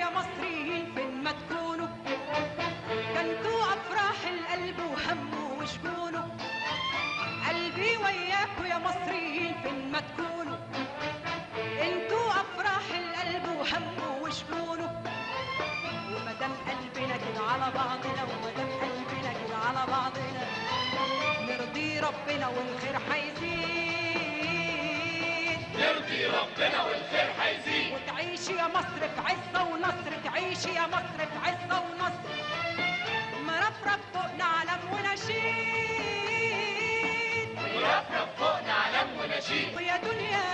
يا مصريين فين ما تكونوا كنتوا افراح القلب وهمه وشجونه قلبي وياكوا يا مصريين فين ما تكونوا انتوا افراح القلب وهمه وشجونه ومدام قلبنا كده على بعضنا ومدام قلبنا كده على بعضنا نرضي ربنا والخير هيزيد نرضي ربنا والخير هيزيد وتعيشي يا مصر في عزة ونصر تعيشي يا مصر في عزة ونصر مرفرف فوقنا علم ونشيد ورفرف فوقنا علم ونشيد ويا دنيا